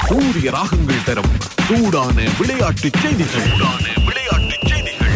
சூரிய ராகங்கள் தரும் சூடான விளையாட்டு செய்திகள் சூடான விளையாட்டு செய்திகள்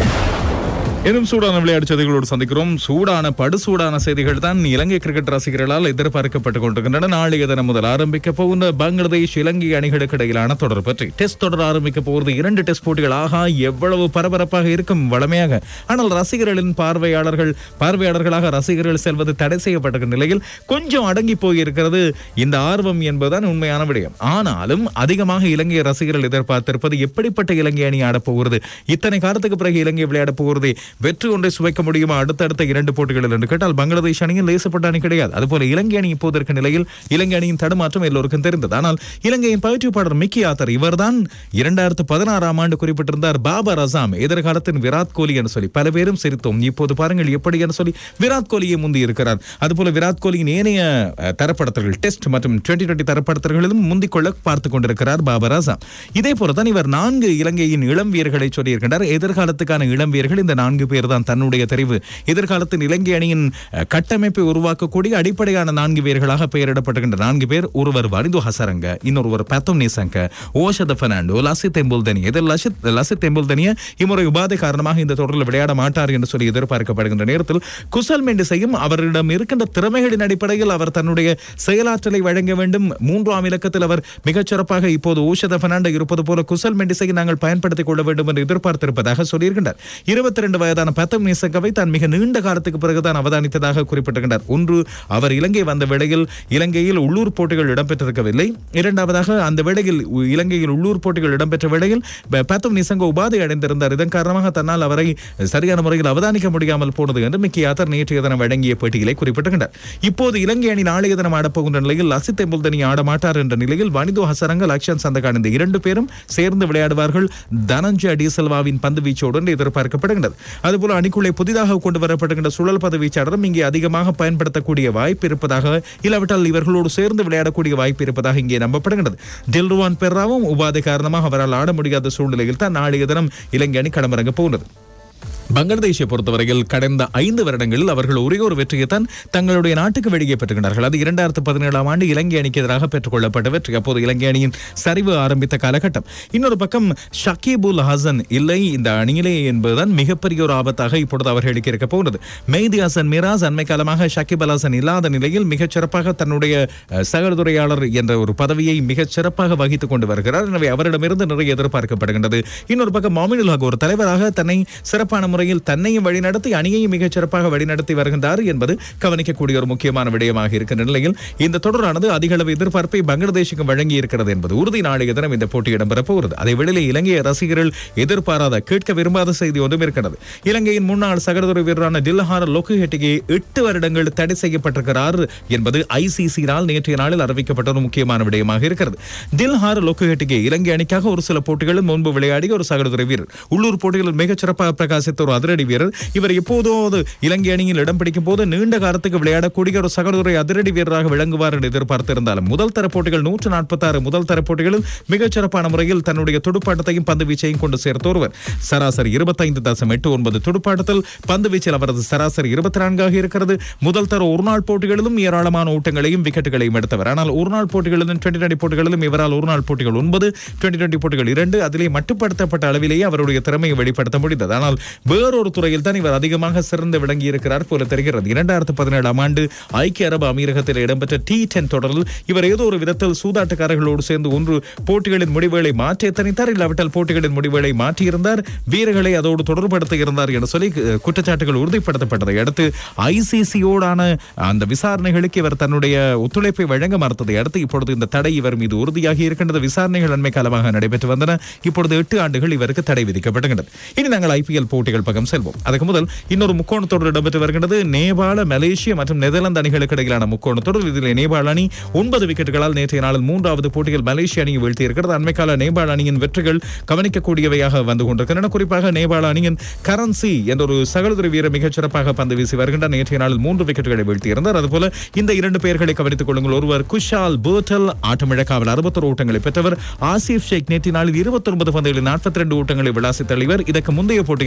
எனும் சூடான விளையாட்டு செய்திகளோடு சந்திக்கிறோம் சூடான படுசூடான செய்திகள் தான் இலங்கை கிரிக்கெட் ரசிகர்களால் எதிர்பார்க்கப்பட்டுக் கொண்டிருக்கின்றன நாளைய தினம் முதல் ஆரம்பிக்க போகின்ற பங்களாதேஷ் இலங்கை அணிகளுக்கு இடையிலான தொடர் பற்றி டெஸ்ட் தொடர் ஆரம்பிக்க போகிறது இரண்டு டெஸ்ட் போட்டிகள் ஆகா எவ்வளவு பரபரப்பாக இருக்கும் வளமையாக ஆனால் ரசிகர்களின் பார்வையாளர்கள் பார்வையாளர்களாக ரசிகர்கள் செல்வது தடை செய்யப்பட்ட நிலையில் கொஞ்சம் அடங்கி போயிருக்கிறது இந்த ஆர்வம் என்பதுதான் உண்மையான விடயம் ஆனாலும் அதிகமாக இலங்கை ரசிகர்கள் எதிர்பார்த்திருப்பது எப்படிப்பட்ட இலங்கை அணி ஆடப் போகிறது இத்தனை காலத்துக்கு பிறகு இலங்கை விளையாடப் போகிறது வெற்றி ஒன்றை சுவைக்க முடியுமா அடுத்தடுத்த இரண்டு போட்டிகளில் என்று கேட்டால் பங்களாதேஷ் அணியில் லேசப்பட்ட அணி கிடையாது அதுபோல இலங்கை அணி இப்போது இருக்க நிலையில் இலங்கை அணியின் தடுமாற்றம் எல்லோருக்கும் தெரிந்தது ஆனால் இலங்கையின் பயிற்றுப்பாளர் மிக்கி ஆத்தர் இவர்தான் இரண்டாயிரத்து பதினாறாம் ஆண்டு குறிப்பிட்டிருந்தார் பாபர் அசாம் எதிர்காலத்தின் விராட் கோலி என்று சொல்லி பல பேரும் சிரித்தோம் இப்போது பாருங்கள் எப்படி என்று சொல்லி விராட் கோலியை முந்தி இருக்கிறார் அதுபோல விராட் கோலியின் ஏனைய அஹ், தரப்படுத்தல்கள் டெஸ்ட் மற்றும் டுவெண்டி டுவெண்டி தரப்படுத்தல்களிலும் முந்திக் கொள்ள பார்த்துக் கொண்டிருக்கிறார் பாபர் அசாம் இதே போலதான் இவர் நான்கு இலங்கையின் இளம் வீரர்களை சொல்லியிருக்கின்றார் எதிர்காலத்துக்கான இளம் வீரர்கள் இந்த நான்கு பேர் தான் தன்னுடைய தெரிவு எதிர்காலத்தின் இலங்கை அணியின் அஹ், கட்டமைப்பை உருவாக்கக்கூடிய அடிப்படையான நான்கு வீரர்களாக பெயரிடப்பட்டிருக்கின்ற நான்கு பேர் ஒருவர் வனிது ஹசரங்க இன்னொருவர் பத்தம் நிசங்க ஓஷத பெர்னாண்டோ லசித் தெம்புல்தனி இதில் லசித் லசித் தெம்புல்தனிய இம்முறை உபாதை காரணமாக இந்த தொடரில் விளையாட மாட்டார் என்று சொல்லி எதிர்பார்க்கப்படுகின்ற நேரத்தில் குசல் மெண்டிஸையும் அவரிடம் இருக்கின்ற திறமைகளின் அடிப்படையில் அவர் தன்னுடைய செயலாற்றலை வழங்க வேண்டும் மூன்றாம் இலக்கத்தில் அவர் மிகச் சிறப்பாக இப்போது ஓஷத பெர்னாண்டோ இருப்பது போல குசல் மெண்டிஸை நாங்கள் பயன்படுத்திக் கொள்ள வேண்டும் என்று எதிர்பார்த்திருப்பதாக சொல்லியிருக்கின்றார் இருபத்தி ரெண்டு வயதான பத்தம் நிசங்கவை தான் மிக நீண்ட காலத்துக்கு பிறகுதான் அவதானித்ததாக குறிப்பிட்டிருக்கின்றார் ஒன்று அவர் இலங்கை வந்த வேளையில் இலங்கையில் உள்ளூர் போட்டிகள் இடம்பெற்றிருக்கவில்லை இரண்டாவதாக அந்த வேளையில் உ- இலங்கையில் உள்ளூர் போட்டிகள் இடம்பெற்ற வேளையில் ப- பத்தம் நிசங்க உபாதை அடைந்திருந்தார் இதன் காரணமாக தன்னால் அவரை சரியான முறையில் அவதானிக்க முடியாமல் போனது என்று மிக்கி யாத்தர் நேற்றைய தினம் வழங்கிய பேட்டியிலே குறிப்பிட்டிருக்கின்றார் இப்போது இலங்கை அணி நாளைய தினம் ஆடப்போகின்ற நிலையில் லசித் தெம்புல்தனி ஆடமாட்டார் என்ற நிலையில் வனிதோ ஹசரங்க லக்ஷன் சந்தகான் இந்த இரண்டு பேரும் சேர்ந்து விளையாடுவார்கள் தனஞ்சய டிசல்வாவின் பந்து வீச்சோடு என்று எதிர்பார்க்கப்படுகின்றது அதுபோல அணிக்குள்ளே புதிதாக கொண்டு வரப்படுகின்ற சுழல் பந்து வீச்சாளரும் இங்கே அதிகமாக பயன்படுத்தக்கூடிய வாய்ப்பு இருப்பதாக இல்லாவிட்டால் இவர்களோடு சேர்ந்து விளையாடக்கூடிய வாய்ப்பு இருப்பதாக இங்கே நம்பப்படுகின்றது டில்ருவான் பெர்ராவும் உபாதை காரணமாக அவரால் ஆட முடியாத சூழ்நிலையில் தான் நாளைய தினம் இலங்கை அணி களமிறங்க போகிறது பங்களாதேஷை பொறுத்தவரையில் கடந்த ஐந்து வருடங்களில் அவர்கள் ஒரே ஒரு வெற்றியைத்தான் தங்களுடைய நாட்டுக்கு வெளியே பெற்றுகின்றார்கள் அது இரண்டாயிரத்து பதினேழாம் ஆண்டு இலங்கை அணிக்கு எதிராக பெற்றுக்கொள்ளப்பட்ட வெற்றி அப்போது இலங்கை அணியின் சரிவு ஆரம்பித்த காலகட்டம் இன்னொரு பக்கம் ஷக்கீபுல் ஹசன் இல்லை இந்த அணியிலே என்பதுதான் மிகப்பெரிய ஒரு ஆபத்தாக இப்பொழுது அவர்களுக்கு இருக்க போகிறது மெய்தி ஹசன் மிராஸ் அண்மை காலமாக ஷக்கீப் அல் ஹசன் இல்லாத நிலையில் மிகச் சிறப்பாக தன்னுடைய அஹ், சகதுரையாளர் என்ற ஒரு பதவியை மிகச் சிறப்பாக வகித்துக் கொண்டு வருகிறார் எனவே அவரிடமிருந்து நிறைய எதிர்பார்க்கப்படுகின்றது இன்னொரு பக்கம் மாமினுல் ஹக் ஒரு தலைவராக தன்னை சிறப்பான முறையில் தன்னையும் வழிநடத்தி அணியையும் மிகச் சிறப்பாக வழிநடத்தி வருகின்றார் என்பது கவனிக்கக்கூடிய ஒரு முக்கியமான விடயமாக இருக்கின்ற நிலையில் இந்த தொடரானது அதிக அளவு எதிர்பார்ப்பை பங்களாதேஷுக்கு வழங்கி இருக்கிறது என்பது உறுதி நாளைய தினம் இந்த போட்டி இடம்பெறப் போகிறது அதே வேளையில் இலங்கை ரசிகர்கள் எதிர்பாராத கேட்க விரும்பாத செய்தி ஒன்றும் இருக்கிறது இலங்கையின் முன்னாள் சகோதர வீரரான டில்ஹார் லோக்குஹெட்டிகே எட்டு வருடங்கள் தடை செய்யப்பட்டிருக்கிறார் என்பது ஐசிசியினால் நேற்றைய நாளில் அறிவிக்கப்பட்ட ஒரு முக்கியமான விடயமாக இருக்கிறது டில்ஹார் லோக்குஹெட்டிகே இலங்கை அணிக்காக ஒரு சில போட்டிகளில் முன்பு விளையாடிய ஒரு சகோதர வீரர் உள்ளூர் போட்டிகளில் மிகச் சிறப்பாக பிரகாசித்த ஒரு அதிரடி வீரர் இவர் எப்போதாவது இலங்கை அணியில் இடம் பிடிக்கும் போது நீண்ட காலத்துக்கு விளையாடக்கூடிய ஒரு சகோதர அதிரடி வீரராக விளங்குவார் என்று எதிர்பார்த்திருந்தாலும் முதல் தர போட்டிகள் நூற்று நாற்பத்தாறு முதல் தர போட்டிகளில் மிகச் சிறப்பான முறையில் தன்னுடைய துடுப்பாட்டத்தையும் பந்து வீச்சையும் கொண்டு சேர்த்த ஒருவர் சராசரி இருபத்தைந்து தசம் எட்டு ஒன்பது துடுப்பாட்டத்தில் பந்து வீச்சில் அவரது சராசரி இருபத்தி நான்காக இருக்கிறது முதல் தர ஒருநாள் போட்டிகளிலும் ஏராளமான ஓட்டங்களையும் விக்கெட்டுகளையும் எடுத்தவர் ஆனால் ஒருநாள் போட்டிகளிலும் டுவெண்டி டுவெண்டி போட்டிகளிலும் இவரால் ஒருநாள் போட்டிகள் ஒன்பது டுவெண்டி டுவெண்டி போட்டிகள் இரண்டு அதிலே மட்டுப்படுத்தப்பட்ட அளவிலேயே அவருடைய திறமையை வெளிப்படுத்த முடிந்தது ஆனால் வேறொரு துறையில் தான் இவர் அதிகமாக சிறந்து விளங்கி இருக்கிறார் போல தெரிகிறது இரண்டாயிரத்து பதினேழாம் ஆண்டு ஐக்கிய அரபு அமீரகத்தில் இடம்பெற்ற டி டென் தொடரில் இவர் ஏதோ ஒரு விதத்தில் சூதாட்டக்காரர்களோடு சேர்ந்து ஒன்று போட்டிகளின் முடிவுகளை மாற்றி எத்தனைத்தார் இல்லாவிட்டால் போட்டிகளின் முடிவுகளை மாற்றியிருந்தார் வீரர்களை அதோடு தொடர்படுத்த இருந்தார் என சொல்லி அஹ், குற்றச்சாட்டுகள் உறுதிப்படுத்தப்பட்டதை அடுத்து ஐசிசியோடான அந்த விசாரணைகளுக்கு இவர் தன்னுடைய ஒத்துழைப்பை வழங்க மறுத்ததை அடுத்து இப்பொழுது இந்த தடை இவர் மீது உறுதியாகி இருக்கின்றது விசாரணைகள் அண்மை காலமாக நடைபெற்று வந்தன இப்பொழுது எட்டு ஆண்டுகள் இவருக்கு தடை விதிக்கப்படுகின்றது இனி நாங்கள் ஐபிஎல் போட்டிகள் பக்கம் செல்வோம் அதுக்கு முதல் இன்னொரு முக்கோண தொடர் இடம்பெற்று வருகின்றது நேபாள மலேசியா மற்றும் நெதர்லாந்து அணிகளுக்கு இடையிலான முக்கோண தொடர் இதில் நேபாள அணி ஒன்பது விக்கெட்டுகளால் நேற்றைய நாளில் மூன்றாவது போட்டியில் மலேசிய அணியை வீழ்த்தி இருக்கிறது அண்மைக்கால நேபாள அணியின் வெற்றிகள் கவனிக்கக்கூடியவையாக வந்து கொண்டிருக்கின்றன குறிப்பாக நேபாள அணியின் கரன்சி என்ற ஒரு சகோதர வீரர் மிகச் சிறப்பாக பந்து வீசி வருகின்றார் நேற்றைய நாளில் மூன்று விக்கெட்டுகளை வீழ்த்தியிருந்தார் அதுபோல இந்த இரண்டு பெயர்களை கவனித்துக் கொள்ளுங்கள் ஒருவர் குஷால் பேர்டல் ஆட்டமிழக்காவில் அறுபத்தொரு ஓட்டங்களை பெற்றவர் ஆசிப் ஷேக் நேற்றைய நாளில் இருபத்தொன்பது பந்துகளில் நாற்பத்தி ரெண்டு ஓட்டங்களை விளாசி தள்ளிவர் இதற்கு முந்தைய போட்டியில்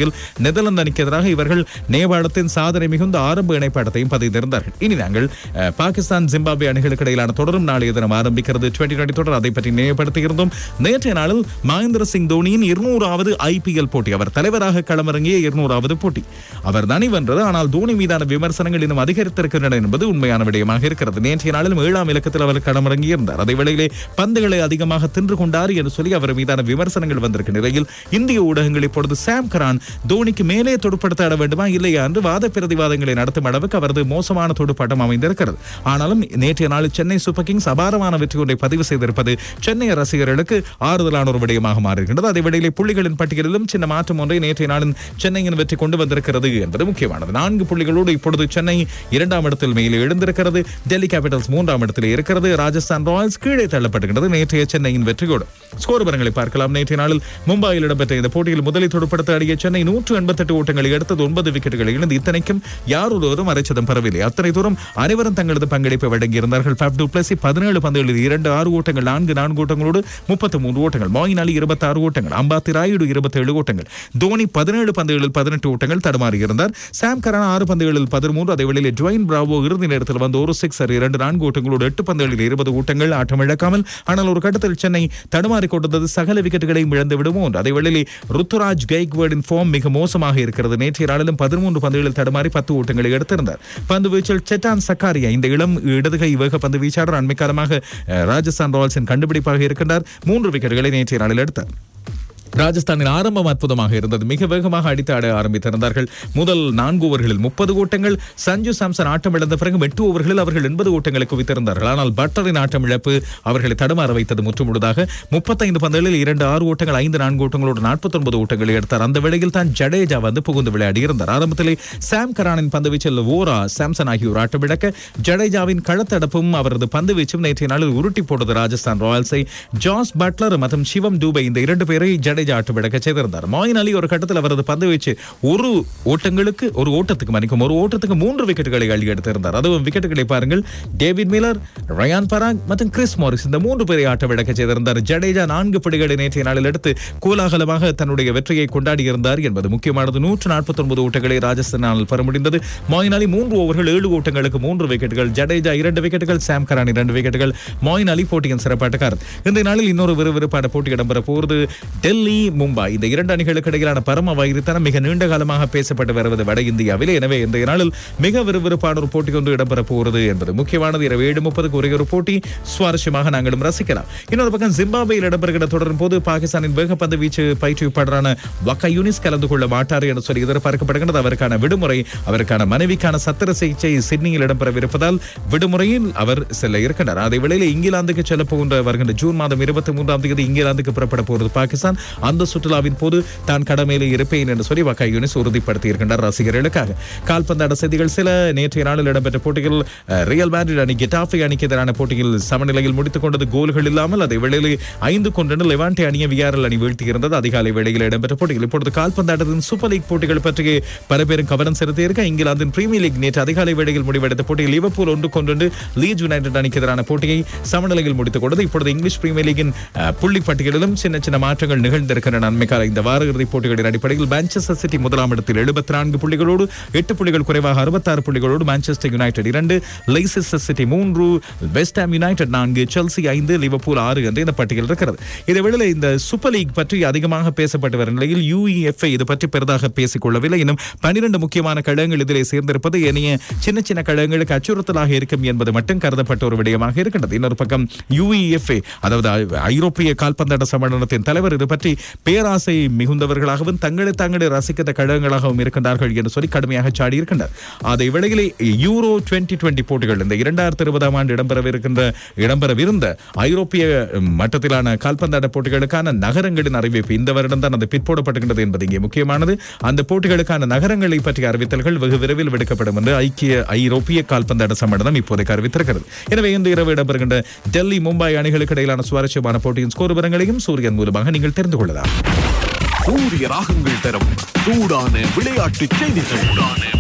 நெதர்லாந்து அணிக்கு எதிராக இவர்கள் நேபாளத்தின் சாதனை மிகுந்த ஆரம்ப இணைப்பாட்டத்தையும் பதிந்திருந்தார்கள் இனி நாங்கள் அஹ், பாகிஸ்தான் ஜிம்பாப்வே அணிகளுக்கு இடையிலான தொடரும் நாளைய தினம் ஆரம்பிக்கிறது டுவெண்டி டுவெண்டி தொடர் அதை பற்றி நினைவுபடுத்தியிருந்தோம் நேற்றைய நாளில் மகேந்திர சிங் தோனியின் இருநூறாவது ஐபிஎல் போட்டி அவர் தலைவராக களமிறங்கிய இருநூறாவது போட்டி அவர் தனி வென்றது ஆனால் தோனி மீதான விமர்சனங்கள் இன்னும் அதிகரித்திருக்கின்றன என்பது உண்மையான விடயமாக இருக்கிறது நேற்றைய நாளிலும் ஏழாம் இலக்கத்தில் அவர் களமிறங்கி இருந்தார் அதே வேளையிலே பந்துகளை அதிகமாக தின்று கொண்டார் என்று சொல்லி அவர் மீதான விமர்சனங்கள் வந்திருக்க நிலையில் இந்திய ஊடகங்கள் இப்பொழுது சாம் கரான் தோனிக்கு மேலே தொடுப்படுத்த ஆட வேண்டுமா இல்லையா என்று வாத பிரதிவாதங்களை நடத்தும் அளவுக்கு அவரது மோசமான தொடுப்பாட்டம் அமைந்திருக்கிறது ஆனாலும் நேற்றைய நாளில் சென்னை சூப்பர் கிங்ஸ் அபாரமான வெற்றி ஒன்றை பதிவு செய்திருப்பது சென்னை ரசிகர்களுக்கு ஆறுதலான ஒரு விடயமாக மாறுகின்றது அதே வேளையிலே புள்ளிகளின் பட்டியலிலும் சின்ன மாற்றம் ஒன்றை நேற்றைய நாளின் சென்னையின் வெற்றி கொண்டு வந்திருக்கிறது என்பது முக்கியமானது நான்கு புள்ளிகளோடு இப்பொழுது சென்னை இரண்டாம் இடத்தில் மேலே எழுந்திருக்கிறது டெல்லி கேபிட்டல்ஸ் மூன்றாம் இடத்தில் இருக்கிறது ராஜஸ்தான் ராயல்ஸ் கீழே தள்ளப்படுகிறது நேற்றைய சென்னையின் வெற்றியோடு ஸ்கோர் விவரங்களை பார்க்கலாம் நேற்றைய நாளில் மும்பையில் இடம்பெற்ற இந்த போட்டியில் முதலில் தொடுப்படுத்த ஆடிய சென்னை நூற்று எண்பத்தெட்டு ஓட்டங்களை எடுத்தது ஒன்பது விக்கெட்டுகளை இழந்து இத்தனைக்கும் யார் ஒருவரும் அரைச்சதம் பெறவில்லை அத்தனை தூரம் அனைவரும் தங்களது பங்களிப்பை வழங்கியிருந்தார்கள் ஃபேப் டுப்ளசி பதினேழு பந்துகளில் இரண்டு ஆறு ஓட்டங்கள் நான்கு நான்கு ஓட்டங்களோடு முப்பத்தி மூன்று ஓட்டங்கள் மோயின் அலி இருபத்தி ஆறு ஓட்டங்கள் அம்பாத்தி ராயுடு இருபத்தி ஏழு ஓட்டங்கள் தோனி பதினேழு பந்துகளில் பதினெட்டு ஓட்டங்கள் தடுமாறி இருந்தார் சாம் கரான் ஆறு பந்துகளில் பதிமூன்று அதே வேளையில் டுவைன் பிராவோ இறுதி நேரத்தில் வந்து ஒரு சிக்ஸர் இரண்டு நான்கு ஓட்டங்களோடு எட்டு பந்துகளில் இருபது ஓட்டங்கள் ஆட்டம் இழக்காமல் ஆனால் ஒரு கட்டத்தில் சென்னை தடுமாறி கொண்டது சகல விக்கெட்டுகளையும் இழந்து விடுமோ என்று அதே வேளையில் ருத்துராஜ் கைக்வேர்டின் ஃபார்ம் மிக மோசமாக இருக்கிறது நேற்றைய நாளிலும் பதிமூன்று பந்துகளில் தடுமாறி பத்து ஓட்டங்களை எடுத்திருந்தார் பந்து வீச்சில் செட்டான் சக்காரியா இந்த இளம் இடதுகை வேக பந்து வீச்சாளர் அண்மை காலமாக அஹ், ராஜஸ்தான் ராயல்ஸின் கண்டுபிடிப்பாக இருக்கின்றார் மூன்று விக்கெட்டுகளை நேற்றைய நாளில் எடுத்தார் ராஜஸ்தானின் ஆரம்பம் அற்புதமாக இருந்தது மிக வேகமாக அடித்து ஆட ஆரம்பித்திருந்தார்கள் முதல் நான்கு ஓவர்களில் முப்பது ஓட்டங்கள் சஞ்சு சாம்சன் ஆட்டம் இழந்த பிறகு எட்டு ஓவர்களில் அவர்கள் எண்பது ஓட்டங்களை குவித்திருந்தார்கள் ஆனால் பட்டரின் ஆட்டம் இழப்பு அவர்களை தடுமாற வைத்தது முற்றுமுழுதாக முப்பத்தைந்து பந்துகளில் இரண்டு ஆறு ஓட்டங்கள் ஐந்து நான்கு ஓட்டங்களோடு நாற்பத்தொன்பது ஓட்டங்களை எடுத்தார் அந்த வேளையில் தான் ஜடேஜா வந்து புகுந்து விளையாடி இருந்தார் ஆரம்பத்திலே சாம் கரானின் பந்து வீச்சில் ஓரா சாம்சன் ஆகியோர் ஆட்டம் இழக்க ஜடேஜாவின் களத்தடப்பும் அவரது பந்து வீச்சும் நேற்றைய நாளில் உருட்டி போட்டது ராஜஸ்தான் ராயல்ஸை ஜாஸ் பட்லர் மற்றும் சிவம் டூபை இந்த இரண்டு பேரை ஜடேஜா ஆட்டம் இழக்க செய்திருந்தார் மாயின் அலி ஒரு கட்டத்தில் அவரது பந்து வீச்சு ஒரு ஓட்டங்களுக்கு ஒரு ஓட்டத்துக்கு மன்னிக்கும் ஒரு ஓட்டத்துக்கு மூன்று விக்கெட்டுகளை அள்ளி எடுத்திருந்தார் அதுவும் விக்கெட்டுகளை பாருங்கள் டேவிட் மில்லர் ரயான் பராக் மற்றும் கிறிஸ் மாரிஸ் இந்த மூன்று பேரை ஆட்டம் இழக்க செய்திருந்தார் ஜடேஜா நான்கு பிடிகளை நேற்றைய நாளில் எடுத்து கோலாகலமாக தன்னுடைய வெற்றியை கொண்டாடி இருந்தார் என்பது முக்கியமானது நூற்று நாற்பத்தி ஒன்பது ஓட்டங்களை ராஜஸ்தானால் பெற முடிந்தது மாயின் அலி மூன்று ஓவர்கள் ஏழு ஓட்டங்களுக்கு மூன்று விக்கெட்டுகள் ஜடேஜா இரண்டு விக்கெட்டுகள் சாம் கரான் இரண்டு விக்கெட்டுகள் மாயின் அலி போட்டியின் சிறப்பாட்டக்காரர் இந்த நாளில் இன்னொரு விறுவிறுப்பான போட்டி இடம்பெற போகிறது டெல்லி மும்பை இந்த இரண்டு அணிகளுக்கு இடையிலான பரம வைரித்தனம் மிக நீண்ட காலமாக பேசப்பட்டு வருவது வட இந்தியாவில் எனவே இந்த நாளில் மிக விறுவிறுப்பான ஒரு போட்டி ஒன்று இடம்பெற போகிறது என்பது முக்கியமானது இரவு ஏழு முப்பதுக்கு ஒரே ஒரு போட்டி சுவாரஸ்யமாக நாங்களும் ரசிக்கலாம் இன்னொரு பக்கம் ஜிம்பாபேயில் இடம்பெறுகிற தொடரும் போது பாகிஸ்தானின் வேகப்பந்து வீச்சு பயிற்றுவிப்பாளரான வக்கா யூனிஸ் கலந்து கொள்ள மாட்டார் என்று சொல்லி எதிர்பார்க்கப்படுகிறது அவருக்கான விடுமுறை அவருக்கான மனைவிக்கான சத்திர சிகிச்சை சிட்னியில் இடம்பெறவிருப்பதால் விடுமுறையில் அவர் செல்ல இருக்கின்றார் அதே வேளையில் இங்கிலாந்துக்கு செல்ல போகின்ற வருகின்ற ஜூன் மாதம் இருபத்தி மூன்றாம் தேதி இங்கிலாந்துக்கு புறப்பட போகிறது பாகிஸ்தான் அந்த சுற்றுலாவின் போது தான் கடமையிலே இருப்பேன் என்று சொல்லி வக்கா யூனிஸ் உறுதிப்படுத்தி இருக்கின்றார் ரசிகர்களுக்காக கால்பந்தாட்ட செய்திகள் சில நேற்றைய நாளில் இடம்பெற்ற போட்டியில் அஹ், ரியல் மேட்ரிட் அணி கெட்டாஃபே அணிக்கு எதிரான போட்டியில் சமநிலையில் முடித்துக் கொண்டது கோல்கள் இல்லாமல் அதே வேளையில் ஐந்து கொண்டு லெவான்டே அணியை விஆர்எல் அணி வீழ்த்தியிருந்தது அதிகாலை வேளையில் இடம்பெற்ற போட்டியில் இப்பொழுது கால்பந்தாட்டத்தின் சூப்பர் லீக் போட்டிகள் பற்றி பல பேரும் கவனம் செலுத்தியிருக்க இங்கிலாந்தின் பிரீமியர் லீக் நேற்று அதிகாலை வேளையில் முடிவெடுத்த போட்டியில் லிவர்பூல் ஒன்று கொண்டு லீட்ஸ் யுனைடெட் அணிக்கு எதிரான போட்டியை சமநிலையில் முடித்துக் கொண்டது இப்பொழுது இங்கிலீஷ் பிரீமியர் லீகின் அஹ், புள்ளி பட்டியலிலும் சின்ன சின்ன மாற்றங்கள் நிகழ்ந்திருக்கின்றன நன்மைக்கால இந்த வார இறுதிப் போட்டிகளின் அடிப்படையில் மான்செஸ்டர் சிட்டி முதலாம் இடத்தில் எழுபத்தி நான்கு புள்ளிகளோடு எட்டு புள்ளிகள் குறைவாக அறுபத்தாறு புள்ளிகளோடு மான்செஸ்டர் யுனைடெட் இரண்டு லெய்செஸ்டர் சிட்டி மூன்று வெஸ்ட் ஹாம் யுனைடெட் நான்கு செல்சி ஐந்து லிவர்பூல் ஆறு என்று இந்த பட்டியல் இருக்கிறது இதே வேளையில் இந்த சூப்பர் லீக் பற்றி அதிகமாக பேசப்பட்டு வரும் நிலையில் யூஇஎஃப்ஐ இது பற்றி பெரிதாக பேசிக் கொள்ளவில்லை இன்னும் பனிரெண்டு முக்கியமான கழகங்கள் இதிலே சேர்ந்திருப்பது ஏனைய சின்ன சின்ன கழகங்களுக்கு அச்சுறுத்தலாக இருக்கும் என்பது மட்டும் கருதப்பட்ட ஒரு விடயமாக இருக்கின்றது இன்னொரு பக்கம் யூஇஎஃப்ஐ அதாவது ஐ- ஐரோப்பிய கால்பந்தாட்ட சம்மேளனத்தின் தலைவர் இது பற்றி பேராசை மிகுந்தவர்களாகவும் தங்களை தாங்களே ரசிக்கிற கழகங்களாகவும் இருக்கின்றார்கள் என்று சொல்லி கடுமையாக சாடி இருக்கின்றார் அதை வேளையிலே யூரோ டுவெண்ட்டி டுவெண்ட்டி போட்டிகள் இந்த இரண்டாயிரத்தி இருபதாம் ஆண்டு இடம்பெறவிருக்கின்ற இடம்பெறவிருந்த ஐரோப்பிய மட்டத்திலான கால்பந்தாட்ட போட்டிகளுக்கான நகரங்களின் அறிவிப்பு இந்த வருடம் தான் அது பிற்போடப்பட்டுகின்றது என்பது இங்கே முக்கியமானது அந்த போட்டிகளுக்கான நகரங்களை பற்றிய அறிவித்தல்கள் வெகு விரைவில் விடுக்கப்படும் என்று ஐக்கிய ஐரோப்பிய கால்பந்தாட்ட சம்மேளனம் இப்போதைக்கு அறிவித்திருக்கிறது எனவே இந்த இரவு இடம்பெறுகின்ற டெல்லி மும்பை அணிகளுக்கு இடையிலான சுவாரஸ்யமான போட்டியின் ஸ்கோர் விவரங்களையும் சூரியன் மூலமாக நீங்கள் தெரிந்து கொள்ளலாம் சூரிய ராகங்கள் தரும் சூடான விளையாட்டு செய்திகள் சூடான